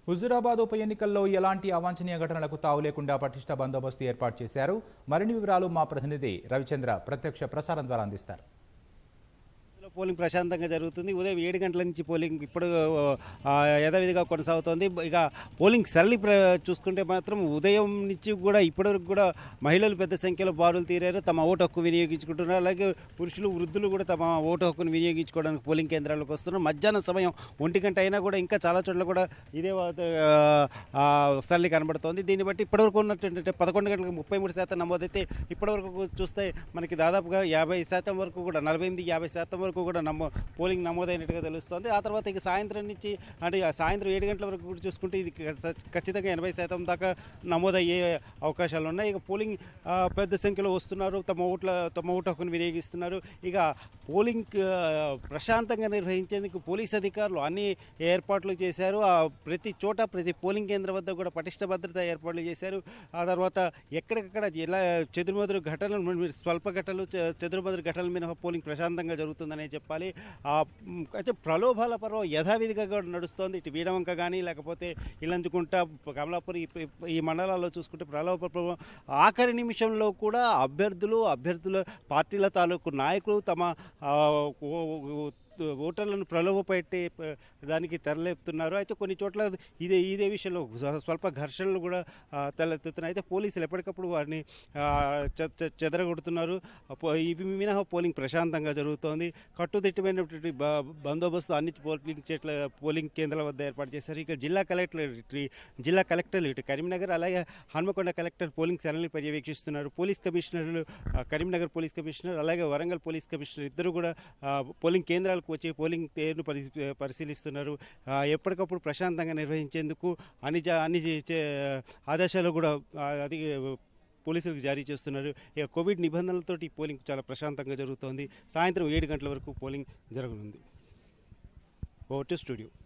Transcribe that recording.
హుజురాబాద్ ఉప ఎన్నికల్లో ఎలాంటి అవాంఛనీయ ఘటనలకు తావు లేకుండా పటిష్ట బందోబస్తు ఏర్పాటు చేశారు మరిన్ని వివరాలు మా ప్రతినిధి రవిచంద్ర ప్రత్యక్ష ప్రసారం ద్వారా అందిస్తారు లో పోలింగ్ ప్రశాంతంగా జరుగుతుంది ఉదయం ఏడు గంటల నుంచి పోలింగ్ ఇప్పుడు ఆ, యథావిధిగా కొనసాగుతోంది ఇక పోలింగ్ సరళి ప్ర చూసుకుంటే మాత్రం ఉదయం నుంచి కూడా ఇప్పటివరకు కూడా మహిళలు పెద్ద సంఖ్యలో బారులు తీరారు తమ ఓటు హక్కు వినియోగించుకుంటున్నారు అలాగే పురుషులు వృద్ధులు కూడా తమ ఓటు హక్కును వినియోగించుకోవడానికి పోలింగ్ కేంద్రాలకు వస్తున్నారు మధ్యాహ్నం సమయం ఒంటి గంట అయినా కూడా ఇంకా చాలా చోట్ల కూడా ఇదే వాత- ఆ, సరళి కనబడుతోంది దీన్ని బట్టి ఇప్పటివరకు ఉన్నటువంటి పదకొండు గంటలకు ముప్పై మూడు శాతం నమోదైతే ఇప్పటివరకు చూస్తే మనకి దాదాపుగా యాభై శాతం వరకు కూడా నలభై ఎనిమిది యాభై శాతం వరకు కూడా నమో పోలింగ్ నమోదైనట్టుగా తెలుస్తుంది ఆ తర్వాత ఇక సాయంత్రం నుంచి అంటే ఆ సాయంత్రం ఏడు గంటల వరకు కూడా చూసుకుంటే ఇది ఖ- ఖచ్చితంగా ఎనభై శాతం దాకా నమోదయ్యే అవకాశాలు ఉన్నాయి ఇక పోలింగ్ ఆ, పెద్ద సంఖ్యలో వస్తున్నారు తమ ఓట్ల తమ ఓటు హక్కును వినియోగిస్తున్నారు ఇక పోలింగ్ ఆ, ప్రశాంతంగా నిర్వహించేందుకు పోలీస్ అధికారులు అన్ని ఏర్పాట్లు చేశారు ఆ ప్రతి చోట ప్రతి పోలింగ్ కేంద్రం వద్ద కూడా పటిష్ట భద్రత ఏర్పాట్లు చేశారు ఆ తర్వాత ఎక్కడికక్కడ ఎలా చెదురుమదురు ఘటనలు మీ- స్వల్ప ఘటనలు చె- చెదురుమదురు ఘటనల మీద పోలింగ్ ప్రశాంతంగా జరుగుతుందనే చెప్పాలి ఆ మ్, అయితే ప్రలోభాల పర్వం యథావిధిగా కూడా నడుస్తోంది ఇటు వీడవంక కానీ లేకపోతే ఇలంచుకుంట కమలాపురి ఈ- ఈ మండలాల్లో చూసుకుంటే ప్రలోభ పర్వం ఆఖరి నిమిషంలో కూడా అభ్యర్థులు అభ్యర్థుల పార్టీల తాలూకు నాయకులు తమ ఆ, ఓ- ఓ- ఓటర్లను ప్రలోభపెట్టి ప- దానికి తెరలేపుతున్నారు అయితే కొన్ని చోట్ల ఇదే ఇదే విషయంలో స్వ- స్వల్ప ఘర్షణలు కూడా ఆ, తలెత్తుతున్నాయి అయితే పోలీసులు ఎప్పటికప్పుడు వారిని ఆ, చె- చె- చెదరగొడుతున్నారు పో- ఇవి మినహా పోలింగ్ ప్రశాంతంగా జరుగుతోంది కట్టుదిట్టమైనటువంటి బ- బందోబస్తు అన్ని పోలింగ్ చెట్ల పోలింగ్ కేంద్రాల వద్ద ఏర్పాటు చేశారు ఇక జిల్లా కలెక్టర్ ఇటు జిల్లా కలెక్టర్లు ఇటు కరీంనగర్ అలాగే హన్మకొండ కలెక్టర్ పోలింగ్ సరళిని పర్యవేక్షిస్తున్నారు పోలీస్ కమిషనర్లు ఆ, కరీంనగర్ పోలీస్ కమిషనర్ అలాగే వరంగల్ పోలీస్ కమిషనర్ ఇద్దరు కూడా ఆ, పోలింగ్ కేంద్రాలకు వచ్చి పోలింగ్ తీరును పరి పరిశీలిస్తున్నారు ఆ, ఎప్పటికప్పుడు ప్రశాంతంగా నిర్వహించేందుకు అన్ని జా- అన్ని చే- ఆదేశాలు కూడా ఆ, అది పోలీసులకు జారీ చేస్తున్నారు ఇక కోవిడ్ నిబంధనలతోటి పోలింగ్ చాలా ప్రశాంతంగా జరుగుతోంది సాయంత్రం ఏడు గంటల వరకు పోలింగ్ జరగనుంది ఓవర్ టు స్టూడియో